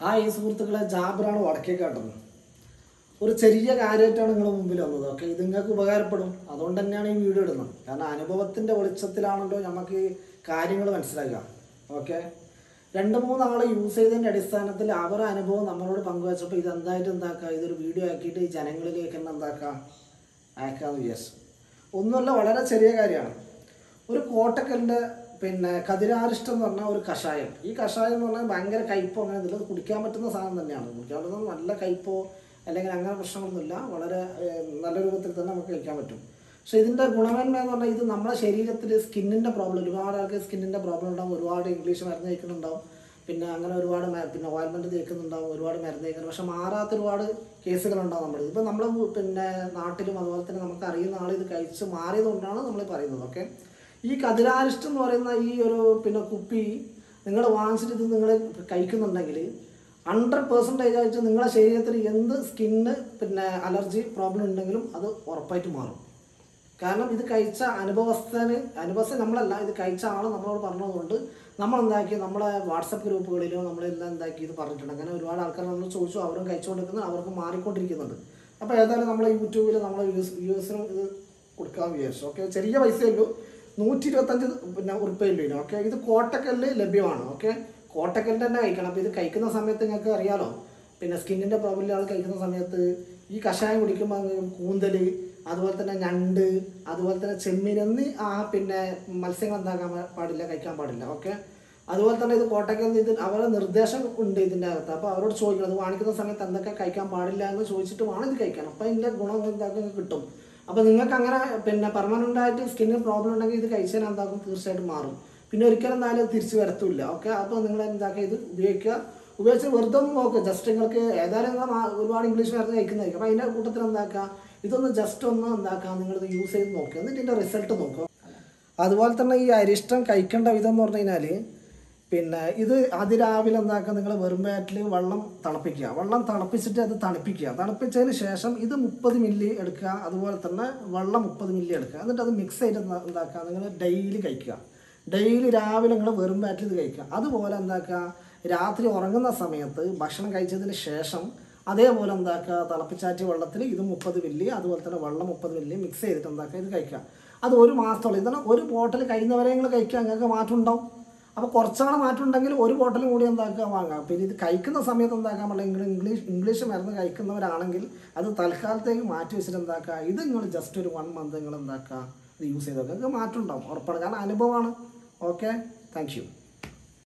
ആ ഈ സുഹൃത്തുക്കളെ ജാബിറാണ് വടക്കേക്കാട്ടുന്നത് ഒരു ചെറിയ കാര്യമായിട്ടാണ് നിങ്ങളുടെ മുമ്പിൽ വന്നത് ഓക്കെ ഇത് നിങ്ങൾക്ക് ഉപകാരപ്പെടും അതുകൊണ്ട് തന്നെയാണ് ഈ വീഡിയോ ഇടുന്നത് കാരണം അനുഭവത്തിൻ്റെ വെളിച്ചത്തിലാണല്ലോ നമുക്ക് കാര്യങ്ങൾ മനസ്സിലാക്കുക ഓക്കെ രണ്ട് മൂന്ന് ആൾ യൂസ് ചെയ്തതിൻ്റെ അടിസ്ഥാനത്തിൽ അവരുടെ അനുഭവം നമ്മളോട് പങ്കുവച്ചപ്പോൾ ഇത് എന്തായിട്ട് എന്താക്കുക ഇതൊരു വീഡിയോ ആക്കിയിട്ട് ഈ ജനങ്ങളിലേക്ക് തന്നെ എന്താക്കുക അയക്കാമെന്ന് വിചാരിച്ചു ഒന്നുമല്ല വളരെ ചെറിയ കാര്യമാണ് ഒരു കോട്ടക്കലിൻ്റെ പിന്നെ കതിരാരിഷ്ടം എന്ന് പറഞ്ഞാൽ ഒരു കഷായം ഈ കഷായം എന്ന് പറഞ്ഞാൽ ഭയങ്കര കയ്പോ അങ്ങനെ ഇതിൽ കുടിക്കാൻ പറ്റുന്ന സാധനം തന്നെയാണ് കുടിക്കാൻ പറ്റുന്നത് നല്ല കയ്പോ അല്ലെങ്കിൽ അങ്ങനെ പ്രശ്നങ്ങളൊന്നുമില്ല വളരെ ഏഹ്, നല്ല രൂപത്തിൽ തന്നെ നമുക്ക് കഴിക്കാൻ പറ്റും പക്ഷേ ഇതിൻ്റെ ഗുണമേന്മ എന്ന് പറഞ്ഞാൽ ഇത് നമ്മുടെ ശരീരത്തിൽ സ്കിന്നിൻ്റെ പ്രോബ്ലം ഒരുപാട് ആൾക്ക് സ്കിന്നിൻ്റെ പ്രോബ്ലം ഉണ്ടാവും ഒരുപാട് ഇംഗ്ലീഷ് മരുന്ന് കഴിക്കുന്നുണ്ടാവും പിന്നെ അങ്ങനെ ഒരുപാട് മ- പിന്നെ ഓയിൽമെൻറ്റ് തേക്കുന്നുണ്ടാവും ഒരുപാട് മരുന്ന് തേക്കുന്നു പക്ഷെ മാറാത്ത ഒരുപാട് കേസുകളുണ്ടാവും നമ്മൾ ഇപ്പോൾ നമ്മൾ പിന്നെ നാട്ടിലും അതുപോലെ തന്നെ നമുക്ക് അറിയുന്ന ആൾ ഇത് കഴിച്ച് മാറിയതുകൊണ്ടാണ് നമ്മൾ പറയുന്നത് ഓക്കെ ഈ കതിരാരിഷ്ടം എന്ന് പറയുന്ന ഈ ഒരു പിന്നെ കുപ്പി നിങ്ങൾ വാങ്ങിച്ചിട്ട് ഇത് നിങ്ങൾ കഴിക്കുന്നുണ്ടെങ്കിൽ ഹൺഡ്രഡ് പെർസെൻറ്റേജ് ആയിട്ട് നിങ്ങളുടെ ശരീരത്തിൽ എന്ത് സ്കിന്ന് പിന്നെ അലർജി പ്രോബ്ലം ഉണ്ടെങ്കിലും അത് ഉറപ്പായിട്ട് മാറും കാരണം ഇത് കഴിച്ച അനുഭവസ്ഥന് അനുഭവസ്ഥ നമ്മളല്ല ഇത് കഴിച്ച ആൾ നമ്മളോട് പറഞ്ഞതുകൊണ്ട് നമ്മൾ എന്താക്കി നമ്മളെ വാട്സപ്പ് ഗ്രൂപ്പുകളിലോ നമ്മളെല്ലാം എന്താക്കി ഇത് പറഞ്ഞിട്ടുണ്ട് അങ്ങനെ ഒരുപാട് ആൾക്കാർ നമ്മൾ ചോദിച്ചു അവരും കഴിച്ചുകൊണ്ടിരിക്കുന്നത് അവർക്ക് മാറിക്കൊണ്ടിരിക്കുന്നുണ്ട് അപ്പോൾ ഏതായാലും നമ്മൾ യൂട്യൂബിൽ നമ്മൾ വ്യൂസ് വ്യൂസിനും ഇത് കൊടുക്കാമെന്ന് വിചാരിച്ചു ഓക്കെ ചെറിയ പൈസയുള്ളൂ നൂറ്റി ഇരുപത്തഞ്ച് പിന്നെ ഉറുപ്പയുള്ളൂ ഇതിന് ഓക്കെ ഇത് കോട്ടക്കല്ല് ലഭ്യമാണ് ഓക്കെ കോട്ടക്കല്ലിൻ്റെ തന്നെ കഴിക്കണം അപ്പോൾ ഇത് കഴിക്കുന്ന സമയത്ത് നിങ്ങൾക്ക് അറിയാലോ പിന്നെ സ്കിന്നിൻ്റെ പ്രോബ്ലം ആൾ കഴിക്കുന്ന സമയത്ത് ഈ കഷായം കുടിക്കുമ്പോൾ അങ്ങ് കൂന്തൽ അതുപോലെ തന്നെ ഞണ്ട് അതുപോലെ തന്നെ ചെമ്മീൻ എന്നീ ആ പിന്നെ മത്സ്യങ്ങൾ എന്താക്കാൻ പാ- പാടില്ല കഴിക്കാൻ പാടില്ല ഓക്കെ അതുപോലെ തന്നെ ഇത് കോട്ടയ്ക്കൽ ഇത് അവരുടെ നിർദ്ദേശം ഉണ്ട് ഇതിൻ്റെ അകത്ത് അപ്പോൾ അവരോട് ചോദിക്കണം അത് വാങ്ങിക്കുന്ന സമയത്ത് എന്തൊക്കെ കഴിക്കാൻ പാടില്ല എന്ന് ചോദിച്ചിട്ട് വേണം ഇത് കഴിക്കാൻ അപ്പോൾ ഇതിൻ്റെ ഗുണം എന്താക്കും കിട്ടും അപ്പോൾ നിങ്ങൾക്ക് അങ്ങനെ പിന്നെ പെർമനൻ്റ് ആയിട്ട് സ്കിന്നിന് പ്രോബ്ലം ഉണ്ടെങ്കിൽ ഇത് കഴിച്ചാൽ എന്താക്കും തീർച്ചയായിട്ടും മാറും പിന്നെ ഒരിക്കലും എന്തായാലും തിരിച്ച് വരത്തില്ല ഓക്കെ അപ്പോൾ നിങ്ങൾ എന്താക്കുക ഇത് ഉപയോഗിക്കുക ഉപയോഗിച്ച് വെറുതെ ഒന്ന് നോക്കുക ജസ്റ്റ് നിങ്ങൾക്ക് ഏതായാലും നിങ്ങൾ മാ- ഒരുപാട് ഇംഗ്ലീഷ് മരുന്ന് കഴിക്കുന്നതായിരിക്കും അപ്പോൾ അതിൻ്റെ കൂട്ടത്തിൽ എന്താക്കുക ഇതൊന്ന് ജസ്റ്റ് ഒന്ന് എന്താക്കുക നിങ്ങളിത് യൂസ് ചെയ്ത് നോക്കുക എന്നിട്ട് ഇതിൻ്റെ റിസൾട്ട് നോക്കുക അതുപോലെ തന്നെ ഈ അരിഷ്ടം കഴിക്കേണ്ട വിധം എന്ന് പറഞ്ഞു കഴിഞ്ഞാൽ പിന്നെ ഇത് അതിരാവിലെ എന്താക്കുക നിങ്ങൾ വെറും വയറ്റിൽ വെള്ളം തിളപ്പിക്കുക വെള്ളം തിളപ്പിച്ചിട്ട് അത് തണുപ്പിക്കുക തണുപ്പിച്ചതിന് ശേഷം ഇത് മുപ്പത് മില്ലി എടുക്കുക അതുപോലെ തന്നെ വെള്ളം മുപ്പത് മില്ലി എടുക്കുക എന്നിട്ട് അത് മിക്സ് ചെയ്ത് എന്താ- എന്താക്കുക നിങ്ങൾ ഡെയിലി കഴിക്കുക ഡെയിലി രാവിലെ നിങ്ങൾ വെറും വയറ്റിൽ ഇത് കഴിക്കുക അതുപോലെ എന്താക്കുക രാത്രി ഉറങ്ങുന്ന സമയത്ത് ഭക്ഷണം കഴിച്ചതിന് ശേഷം അതേപോലെ എന്താക്കുക തിളപ്പിച്ചാറ്റിയ വെള്ളത്തിൽ ഇത് മുപ്പത് മില്ലി അതുപോലെ തന്നെ വെള്ളം മുപ്പത് മില്ലി മിക്സ് ചെയ്തിട്ട് എന്താക്കുക ഇത് കഴിക്കുക അത് ഒരു മാസത്തോളം ഇതാണ് ഒരു ബോട്ടിൽ കഴിയുന്നവരെ നിങ്ങൾ കഴിക്കുക നിങ്ങൾക്ക് മാറ്റം ഉണ്ടാവും അപ്പോൾ കുറച്ചാണ് മാറ്റം ഉണ്ടെങ്കിൽ ഒരു ബോട്ടിലും കൂടി എന്താക്കുക വാങ്ങാം പിന്നെ ഇത് കഴിക്കുന്ന സമയത്ത് എന്താക്കാൻ പറ്റില്ല നിങ്ങൾ ഇംഗ്ലീഷ് ഇംഗ്ലീഷ് മരുന്ന് കഴിക്കുന്നവരാണെങ്കിൽ അത് തൽക്കാലത്തേക്ക് മാറ്റി വെച്ചിട്ട് എന്താക്കുക ഇത് നിങ്ങൾ ജസ്റ്റ് ഒരു വൺ മന്ത് നിങ്ങൾ എന്താക്കുക ഇത് യൂസ് ചെയ്ത് നോക്കുക നിങ്ങൾക്ക് മാറ്റം ഉണ്ടാവും ഉറപ്പാണ് കാരണം അനുഭവമാണ് ഓക്കെ താങ്ക് യു